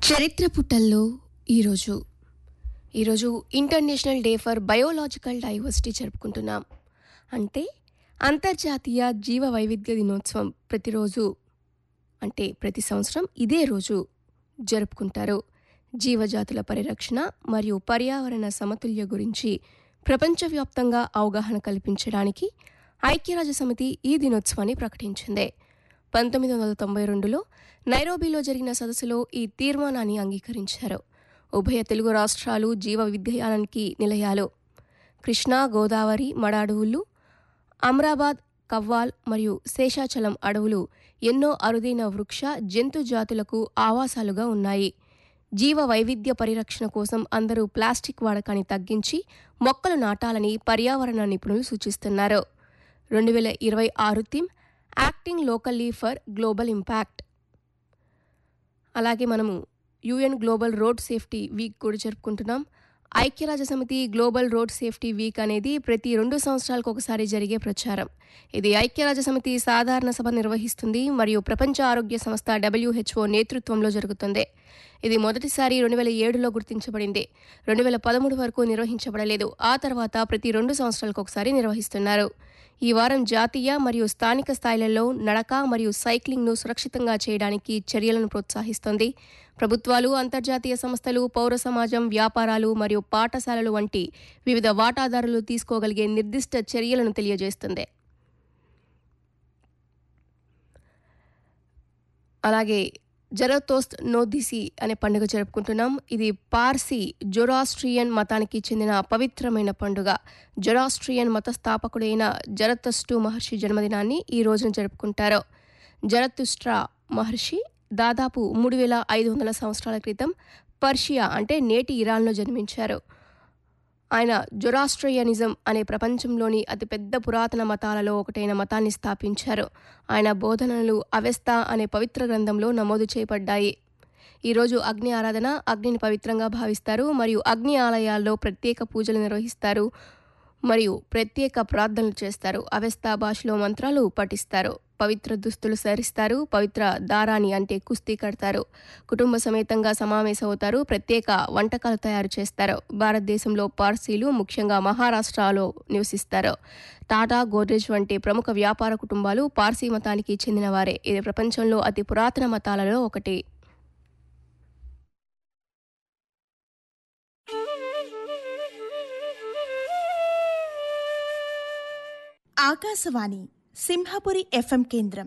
చరిత్ర పుటల్లో ఈరోజు ఈరోజు international day for biological diversity జరుపుకుంటున్నాం అంటే అంతర్జాతీయ జీవ వైవిధ్య దినోత్సవం ప్రతిరోజు అంటే ప్రతి సంవత్సరం ఇదే రోజు జరుపుకుంటారు జీవజాతుల పరిరక్షణ మరియు పర్యావరణ సమతుల్య గురించి ప్రపంచవ్యాప్తంగా అవగాహన కల్పించడానికి ఐక్యరాజ్య సమితి ఈ దినోత్సవాన్ని ప్రకటించింది పంతొమ్మిది వందల తొంభై రెండులో నైరోబీలో జరిగిన సదస్సులో ఈ తీర్మానాన్ని అంగీకరించారు ఉభయ తెలుగు రాష్ట్రాలు జీవ విద్యాలయానికి నిలయాలు కృష్ణా గోదావరి మడ అడవులు అమ్రాబాద్ కవ్వాల్ మరియు శేషాచలం అడవులు ఎన్నో అరుదైన వృక్ష జంతు జాతులకు ఆవాసాలుగా ఉన్నాయి జీవ వైవిధ్య పరిరక్షణ కోసం అందరూ ప్లాస్టిక్ వాడకాన్ని తగ్గించి మొక్కలు నాటాలని పర్యావరణ నిపుణులు సూచిస్తున్నారు రెండు వేల ఇరవై ఆరు theme acting locally for global impact అలాగే మనము UN global road safety week కూడా జరుపుకుంటున్నాం ఐక్యరాజ్య సమితి గ్లోబల్ రోడ్ సేఫ్టీ వీక్ అనేది ప్రతి రెండు సంవత్సరాలకు ఒకసారి జరిగే ప్రచారం ఇది ఐక్యరాజ్య సమితి సాధారణ సభ నిర్వహిస్తుంది మరియు ప్రపంచ ఆరోగ్య సంస్థ డబ్ల్యూహెచ్ఓ నేతృత్వంలో జరుగుతుంది ఇది మొదటిసారి రెండు వేల ఏడులో గుర్తించబడింది రెండు వేల పదమూడు వరకు నిర్వహించబడలేదు ఆ తర్వాత ప్రతి రెండు సంవత్సరాలకు ఒకసారి నిర్వహిస్తున్నారు ఈ వారం జాతీయ మరియు స్థానిక స్థాయిలలో నడక మరియు సైక్లింగ్ను సురక్షితంగా చేయడానికి చర్యలను ప్రోత్సహిస్తోంది ప్రభుత్వాలు అంతర్జాతీయ సంస్థలు పౌర సమాజం వ్యాపారాలు మరియు పాఠశాలలు వంటి వివిధ వాటాదారులు తీసుకోగలిగే నిర్దిష్ట చర్యలను తెలియజేస్తుంది అలాగే జరతోస్త్ నోదిసి అనే పండుగ జరుపుకుంటున్నాం ఇది పార్సీ జొరాస్ట్రియన్ మతానికి చెందిన పవిత్రమైన పండుగ జొరాస్ట్రియన్ మత స్థాపకుడైన జరతస్టు మహర్షి జన్మదినాన్ని ఈ రోజున జరుపుకుంటారు జరతుస్ట్రా మహర్షి దాదాపు మూడు వేల ఐదు వందల సంవత్సరాల క్రితం పర్షియా అంటే నేటి ఇరాన్లో జన్మించారు ఆయన జొరాస్ట్రియనిజం అనే ప్రపంచంలోని అతిపెద్ద పురాతన మతాలలో ఒకటైన మతాన్ని స్థాపించారు ఆయన బోధనలు అవెస్త అనే పవిత్ర గ్రంథంలో నమోదు చేయబడ్డాయి ఈరోజు అగ్ని ఆరాధన అగ్నిని పవిత్రంగా భావిస్తారు మరియు అగ్ని ఆలయాల్లో ప్రత్యేక పూజలు నిర్వహిస్తారు మరియు ప్రత్యేక ప్రార్థనలు చేస్తారు అవెస్తా భాషలో మంత్రాలు పఠిస్తారు పవిత్ర దుస్తులు ధరిస్తారు పవిత్ర దారాన్ని అంటే కుస్తీ కడతారు కుటుంబ సమేతంగా సమావేశమవుతారు ప్రత్యేక వంటకాలు తయారు చేస్తారు భారతదేశంలో పార్సీలు ముఖ్యంగా మహారాష్ట్రలో నివసిస్తారు టాటా గోద్రేజ్ వంటి ప్రముఖ వ్యాపార కుటుంబాలు పార్సీ మతానికి చెందినవారే ఇది ప్రపంచంలో అతి పురాతన మతాలలో ఒకటి ఆకాశవాణి సింహపురి ఎఫ్ఎం కేంద్రం